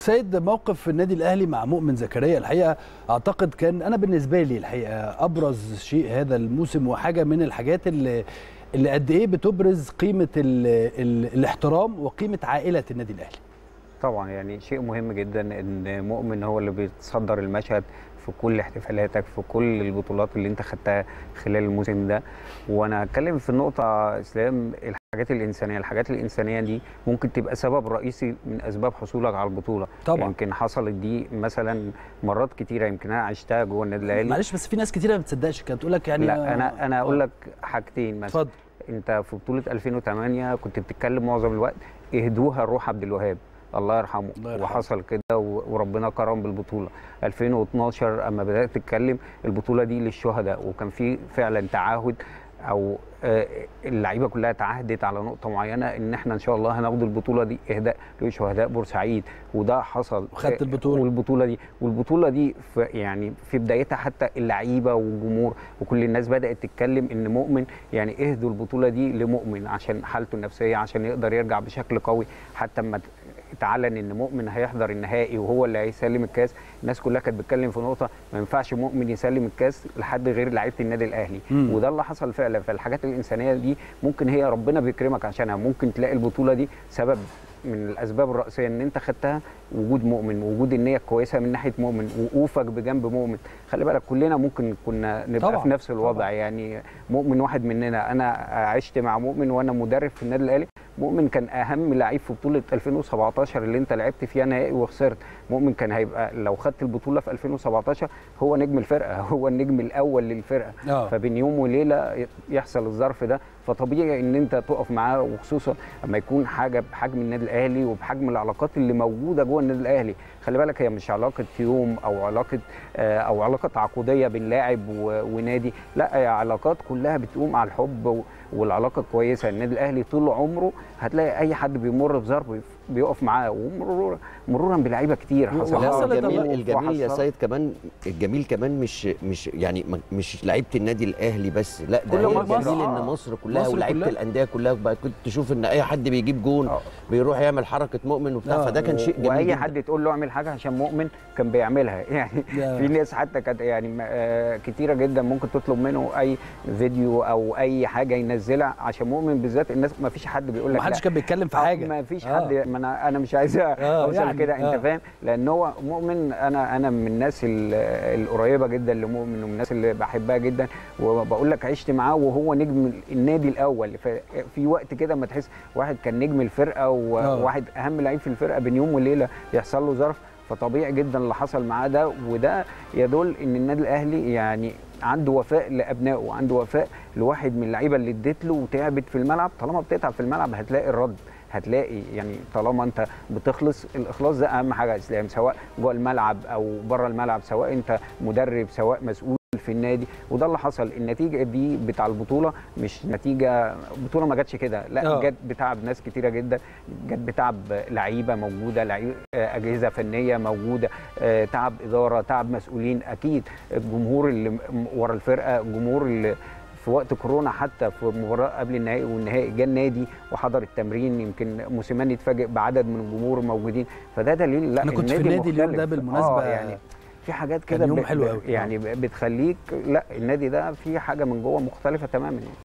سيد موقف النادي الاهلي مع مؤمن زكريا الحقيقه اعتقد كان انا بالنسبه لي الحقيقه ابرز شيء هذا الموسم وحاجه من الحاجات اللي اللي قد ايه بتبرز قيمه ال ال الاحترام وقيمه عائله النادي الاهلي طبعا يعني شيء مهم جدا ان مؤمن هو اللي بيتصدر المشهد في كل احتفالاتك في كل البطولات اللي انت خدتها خلال الموسم ده وانا هتكلم في النقطه اسلام الحاجات الانسانيه الحاجات الانسانيه دي ممكن تبقى سبب رئيسي من اسباب حصولك على البطوله طبعا. يمكن حصلت دي مثلا مرات كتيره يمكن انا عشتها جوه النادي الاهلي معلش بس في ناس كتيره ما بتصدقش كانت تقول لك يعني لا انا انا اقول لك حاجتين مثلا اتفضل انت في بطوله 2008 كنت بتتكلم معظم الوقت اهدوها روح عبد الوهاب الله يرحمه الله يرحمه. وحصل كده و- وربنا كرم بالبطوله 2012 اما بدات تتكلم البطوله دي للشهداء وكان في فعلا تعهد او آه، اللعيبه كلها تعهدت على نقطه معينه ان احنا ان شاء الله هناخد البطوله دي اهداء لشهداء بورسعيد وده حصل وخدت آه، البطولة. والبطوله دي والبطوله دي في يعني في بدايتها حتى اللعيبه والجمهور وكل الناس بدات تتكلم ان مؤمن يعني اهدوا البطوله دي لمؤمن عشان حالته النفسيه عشان يقدر يرجع بشكل قوي حتى اما اتعلن ان مؤمن هيحضر النهائي وهو اللي هيسلم الكاس الناس كلها كانت بتتكلم في نقطه ما ينفعش مؤمن يسلم الكاس لحد غير لعيبه النادي الاهلي مم. وده اللي حصل فعلا فالحاجات الانسانيه دي ممكن هي ربنا بيكرمك عشانها ممكن تلاقي البطوله دي سبب من الاسباب الرئيسيه ان انت خدتها وجود مؤمن وجود النيه الكويسه من ناحيه مؤمن وقوفك بجنب مؤمن خلي بالك كلنا ممكن كنا نبقى طبعاً، في نفس الوضع طبعاً. يعني مؤمن واحد مننا انا عشت مع مؤمن وانا مدرب في النادي الاهلي مؤمن كان اهم لعيب في بطوله 2017 اللي انت لعبت فيها نهائي وخسرت مؤمن كان هيبقى لو خدت البطوله في 2017 هو نجم الفرقه هو النجم الاول للفرقه اه فبين يوم وليله يحصل الظرف ده فطبيعي ان انت تقف معاه وخصوصا لما يكون حاجه بحجم النادي الاهلي وبحجم العلاقات اللي موجوده جوه النادي الاهلي خلي بالك هي مش علاقه يوم او علاقه آه، او علاقه تعاقديه بين لاعب و- ونادي لا هي علاقات كلها بتقوم على الحب و- والعلاقه الكويسه النادي الاهلي طول عمره هتلاقي اي حد بيمر بظرف بيقف معاه ومرورا مرورا بلعيبه كتير و- حصل لا وحصلت الجميل الله. الجميل يا وحصل- سيد كمان الجميل كمان مش مش يعني م- مش لعيبه النادي الاهلي بس لا كل ده هي مصر. الجميل آه. ان مصر كلها مصر ولعيبه كلها. الانديه كلها بقى كنت تشوف ان اي حد بيجيب جون آه. بيروح يعمل حركه مؤمن وبتاع آه. فده كان شيء جميل واي جداً. حد تقول له اعمل حاجه عشان مؤمن كان بيعملها يعني يا. في ناس حتى كانت يعني م- آه، كتيره جدا ممكن تطلب منه اي فيديو او اي حاجه ينزلها عشان مؤمن بالذات الناس ما فيش حد بيقول لك ما حدش لا. كان بيتكلم في آه، حاجه ما فيش آه. حد ما انا انا مش عايز اوصل يعني، كده آه. انت فاهم لان هو مؤمن انا انا من الناس ال- القريبه جدا لمؤمن ومن الناس اللي بحبها جدا وبقول لك عشت معاه وهو نجم النادي الاول ففي وقت كده ما تحس واحد كان نجم الفرقه آه. وواحد اهم لعيب في الفرقه بين يوم وليله يحصل له ظرف فطبيعي جدا اللي حصل معاه ده وده يدل ان النادي الاهلي يعني عنده وفاء لابنائه عنده وفاء لواحد من اللعيبه اللي اديت له وتعبت في الملعب طالما بتتعب في الملعب هتلاقي الرد هتلاقي يعني طالما انت بتخلص الاخلاص ده اهم حاجه يا اسلام سواء جوه الملعب او بره الملعب سواء انت مدرب سواء مسؤول في النادي وده اللي حصل النتيجه دي بتاع البطوله مش نتيجه بطوله ما جاتش كده لا آه. جت بتعب ناس كتيره جدا جت بتعب لعيبه موجوده لعيبه آه، اجهزه فنيه موجوده آه، تعب اداره تعب مسؤولين اكيد الجمهور اللي م- ورا الفرقه الجمهور اللي في وقت كورونا حتى في مباراه قبل النهائي والنهائي جه النادي وحضر التمرين يمكن موسيماني اتفاجئ بعدد من الجمهور موجودين فده دليل لا أنا كنت في النادي اليوم مختلف. ده بالمناسبة. آه يعني في حاجات كان كده يوم ب- حلو ب- أوي. يعني بتخليك لا النادي ده فيه حاجه من جوه مختلفه تماما يعني